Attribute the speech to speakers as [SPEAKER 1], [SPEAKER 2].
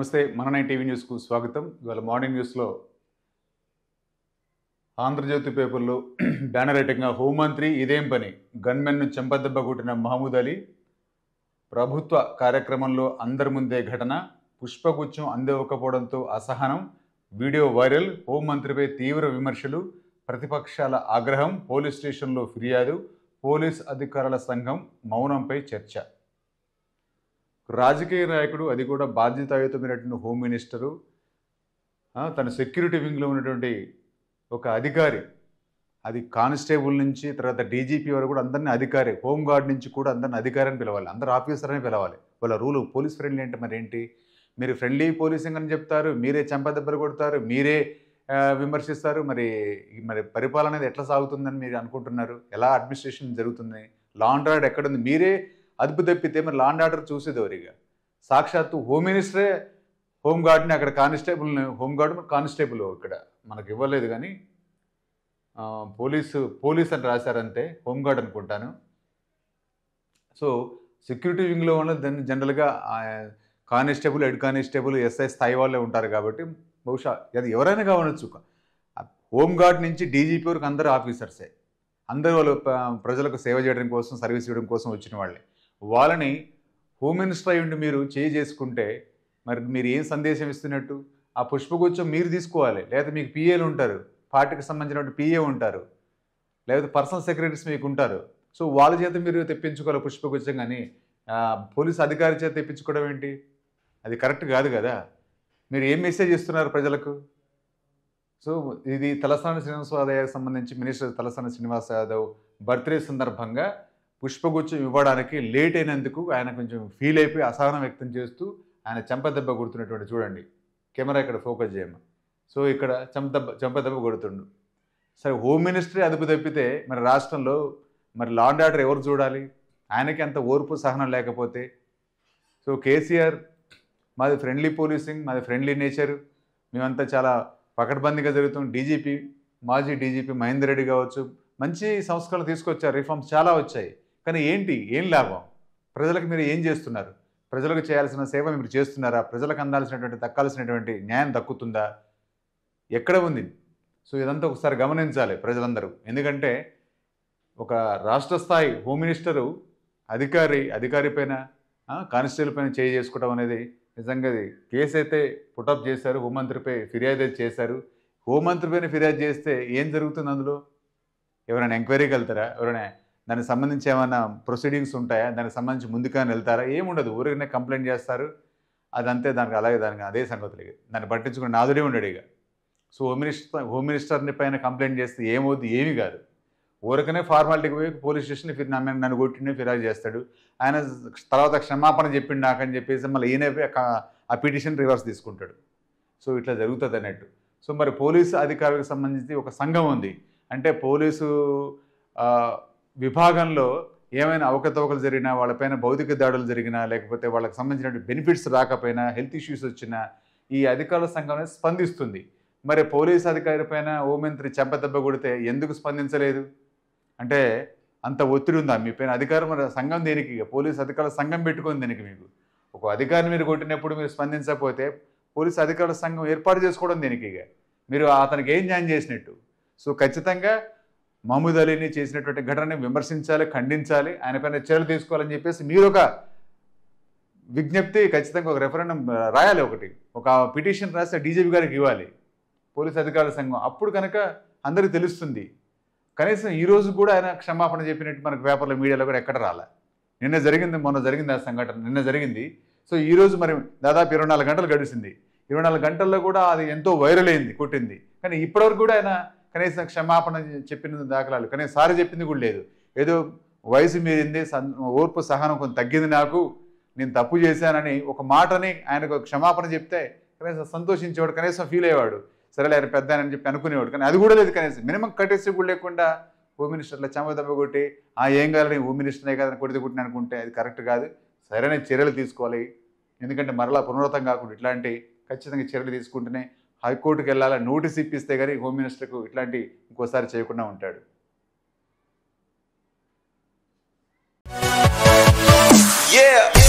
[SPEAKER 1] నమస్తే మన nine TV న్యూస్కు స్వాగతం ఇవాళ మార్నింగ్ న్యూస్లో ఆంధ్రజ్యోతి పేపర్లో బ్యానర్ ఐటంగా హోంమంత్రి ఇదేం పని గన్మెన్ను చెంపదెబ్బ కొట్టిన మహమూద్ అలీ ప్రభుత్వ కార్యక్రమంలో అందరి ముందే ఘటన పుష్పగుచ్చం అందివ్వకపోవడంతో అసహనం వీడియో వైరల్ హోంమంత్రిపై తీవ్ర విమర్శలు ప్రతిపక్షాల ఆగ్రహం పోలీస్ స్టేషన్లో ఫిర్యాదు పోలీస్ అధికారుల సంఘం మౌనంపై చర్చ రాజకీయ నాయకుడు అది కూడా బాధ్యతాయుతమైనటువంటి హోమ్ మినిస్టరు ఆ, తన సెక్యూరిటీ వింగ్లో ఉన్నటువంటి ఒక అధికారి అది కానిస్టేబుల్ నుంచి తర్వాత డీజీపీ వరకు కూడా అందరినీ అధికారి హోమ్ గార్డ్ నుంచి కూడా అందరిని అధికారి అని పిలవాలి అందరు ఆఫీసర్ అని పిలవాలి వాళ్ళ రూలు పోలీస్ ఫ్రెండ్లీ అంటే మరి ఏంటి మీరు ఫ్రెండ్లీ పోలీసింగ్ అని చెప్తారు మీరే చెంపదెబ్బలు కొడతారు మీరే ఆ, విమర్శిస్తారు మరి మరి పరిపాలన అనేది ఎట్లా సాగుతుందని మీరు అనుకుంటున్నారు ఎలా అడ్మినిస్ట్రేషన్ జరుగుతుంది లా అండ్ ఆర్డర్ ఎక్కడుంది మీరే అదుపు తప్పితే మరి లా అండ్ ఆర్డర్ చూసేదెవరిగా సాక్షాత్తు హోమ్ మినిస్టరే హోమ్ గార్డ్ని అక్కడ కానిస్టేబుల్ని హోమ్ గార్డ్ మరి కానిస్టేబుల్ ఇక్కడ మనకు ఇవ్వలేదు కానీ ఆ, పోలీసు పోలీస్ అని రాశారంతే హోమ్ గార్డ్ అనుకుంటాను సో సెక్యూరిటీ వింగ్లో ఉన్న దాన్ని జనరల్గా ఆ, కానిస్టేబుల్ హెడ్ కానిస్టేబుల్ ఎస్ఐ స్థాయి వాళ్ళే ఉంటారు కాబట్టి బహుశా అది ఎవరైనా కావచ్చు హోమ్ గార్డ్ నుంచి డీజీపీ వరకు అందరూ ఆఫీసర్సే అందరూ వాళ్ళు ప- ప్రజలకు సేవ చేయడం కోసం సర్వీస్ ఇవ్వడం కోసం వచ్చిన వాళ్ళే వాళ్ళని హోమ్ మినిస్టర్ అయి ఉండి మీరు చేయి చేసుకుంటే మరి మీరు ఏం సందేశం ఇస్తున్నట్టు ఆ పుష్పగుచ్చం మీరు తీసుకోవాలి లేదా మీకు పిఏలు ఉంటారు పార్టీకి సంబంధించిన పిఏ ఉంటారు లేకపోతే పర్సనల్ సెక్రటరీస్ మీకు ఉంటారు సో వాళ్ళ చేత మీరు తెప్పించుకోవాలి పుష్పగుచ్చం కానీ ఆ, పోలీస్ అధికారి చేత తెప్పించుకోవడం ఏంటి అది కరెక్ట్ కాదు కదా మీరు ఏం మెసేజ్ ఇస్తున్నారు ప్రజలకు సో ఇది తలసాని శ్రీనివాస్ యాదవ్ సంబంధించి మినిస్టర్ తలసాని శ్రీనివాస్ యాదవ్ బర్త్డే సందర్భంగా పుష్పగుచ్చం ఇవ్వడానికి లేట్ అయినందుకు ఆయన కొంచెం ఫీల్ అయిపోయి అసహనం వ్యక్తం చేస్తూ ఆయన చెంపదెబ్బ కొడుతున్నటువంటి చూడండి కెమెరా ఇక్కడ ఫోకస్ చేయమ సో ఇక్కడ చెంపదెబ్బ చెంపదెబ్బ కొడుతుండు సరే హోమ్ మినిస్ట్రీ అదుపు తప్పితే మరి రాష్ట్రంలో మరి లా అండ్ ఆర్డర్ ఎవరు చూడాలి ఆయనకి అంత ఓర్పు సహనం లేకపోతే సో కేసీఆర్ మాది ఫ్రెండ్లీ పోలీసింగ్ మాది ఫ్రెండ్లీ నేచర్ మేమంతా చాలా పకడ్బందీగా జరుగుతాం డీజీపీ మాజీ డీజీపీ మహేందర్ రెడ్డి కావచ్చు మంచి సంస్కరణలు తీసుకొచ్చారు రిఫార్మ్స్ చాలా వచ్చాయి కానీ ఏంటి ఏం లాభం ప్రజలకు మీరు ఏం చేస్తున్నారు ప్రజలకు చేయాల్సిన సేవ మీరు చేస్తున్నారా ప్రజలకు అందాల్సినటువంటి దక్కాల్సినటువంటి న్యాయం దక్కుతుందా ఎక్కడ ఉంది సో ఇదంతా ఒకసారి గమనించాలి ప్రజలందరూ ఎందుకంటే ఒక రాష్ట్ర స్థాయి హోమ్ మినిస్టరు అధికారి అధికారి పైన ఆ, కానిస్టేబుల్ పైన చేయి చేసుకోవడం అనేది నిజంగా ఇది కేసు అయితే పుటప్ చేశారు హోంమంత్రిపై ఫిర్యాదు అయితే చేశారు హోంమంత్రి పైన ఫిర్యాదు చేస్తే ఏం జరుగుతుంది అందులో ఎవరైనా ఎంక్వైరీకి వెళ్తారా ఎవరైనా దానికి సంబంధించి ఏమైనా ప్రొసీడింగ్స్ ఉంటాయా దానికి సంబంధించి ముందుగానే వెళ్తారా ఏముండదు ఊరికనే కంప్లైంట్ చేస్తారు అదంతే దానికి అలాగే దానికి అదే సంగతులు ఇక దాన్ని పట్టించుకుని నాదుడే ఉండడు ఇక సో హోమ్ మినిస్టర్ హోమ్ మినిస్టర్ని పైన కంప్లైంట్ చేస్తే ఏమవుద్ది ఏమీ కాదు ఊరికనే ఫార్మాలిటీకి పోయి పోలీస్ స్టేషన్ ఫిర్ నన్ను నన్ను కొట్టిండే ఫిర్యాదు చేస్తాడు ఆయన తర్వాత క్షమాపణ చెప్పిండు నాకని చెప్పేసి మళ్ళీ ఈయన పోయి ఆ క- ఆ పిటిషన్ రివర్స్ తీసుకుంటాడు సో ఇట్లా జరుగుతుంది అన్నట్టు సో మరి పోలీసు అధికారులకు సంబంధించి ఒక సంఘం ఉంది అంటే పోలీసు ఆ, విభాగంలో ఏమైనా అవకతవకలు జరిగినా వాళ్ళపైన భౌతిక దాడులు జరిగినా లేకపోతే వాళ్ళకి సంబంధించిన బెనిఫిట్స్ రాకపోయినా హెల్త్ ఇష్యూస్ వచ్చినా ఈ అధికారుల సంఘం అనేది స్పందిస్తుంది మరి పోలీస్ అధికారి పైన హోంమంత్రి చెంపదెబ్బ కొడితే ఎందుకు స్పందించలేదు అంటే అంత ఒత్తిడి ఉందా మీ పైన అధికారం మరి సంఘం దేనికి ఇక పోలీస్ అధికారుల సంఘం పెట్టుకుంది దీనికి మీకు ఒక అధికారిని మీరు కొట్టినప్పుడు మీరు స్పందించకపోతే పోలీస్ అధికారుల సంఘం ఏర్పాటు చేసుకోవడం దేనికి ఇక మీరు అతనికి ఏం న్యాయం చేసినట్టు సో ఖచ్చితంగా మహమూద్ అలీని చేసినటువంటి ఘటనని విమర్శించాలి ఖండించాలి ఆయన పైన చర్యలు తీసుకోవాలని చెప్పేసి మీరు ఒక విజ్ఞప్తి ఖచ్చితంగా ఒక రెఫరెండం రాయాలి ఒకటి ఒక పిటిషన్ రాస్తే డీజీపీ గారికి ఇవ్వాలి పోలీస్ అధికారుల సంఘం అప్పుడు కనుక అందరికీ తెలుస్తుంది కనీసం ఈ రోజు కూడా ఆయన క్షమాపణ చెప్పినట్టు మనకు పేపర్లో మీడియాలో కూడా ఎక్కడ రాలే నిన్న జరిగింది మొన్న జరిగింది ఆ సంఘటన నిన్న జరిగింది సో ఈ రోజు మరి దాదాపు ఇరవై నాలుగు గంటలు గడిచింది ఇరవై నాలుగు గంటల్లో కూడా అది ఎంతో వైరల్ అయింది కొట్టింది కానీ ఇప్పటివరకు కూడా ఆయన కనీసం క్షమాపణ చెప్పిన దాఖలాలు కనీసం సారి చెప్పింది కూడా లేదు ఏదో వయసు మీరింది సన్- ఓర్పు సహనం కొంచెం తగ్గింది నాకు నేను తప్పు చేశానని ఒక మాటని ఆయనకు క్షమాపణ చెప్తే కనీసం సంతోషించేవాడు కనీసం ఫీల్ అయ్యేవాడు సరేలే ఆయన పెద్ద అని చెప్పి అనుకునేవాడు కానీ అది కూడా లేదు కనీసం మినిమం కట్టేసి కూడా లేకుండా హోమ్ మినిస్టర్ల చెమ దెబ్బ కొట్టి ఆ ఏం కాదని హోమ్ మినిస్టర్నే కదా కొడితే కొట్టిన అనుకుంటే అది కరెక్ట్ కాదు సరైన చర్యలు తీసుకోవాలి ఎందుకంటే మరలా పునరావృతం కాకుండా ఇట్లాంటి ఖచ్చితంగా చర్యలు తీసుకుంటేనే హైకోర్టుకి వెళ్ళాలా నోటీస్ ఇప్పిస్తే కానీ హోమ్ మినిస్టర్కు ఇట్లాంటి ఇంకోసారి చేయకుండా ఉంటాడు
[SPEAKER 2] Yeah.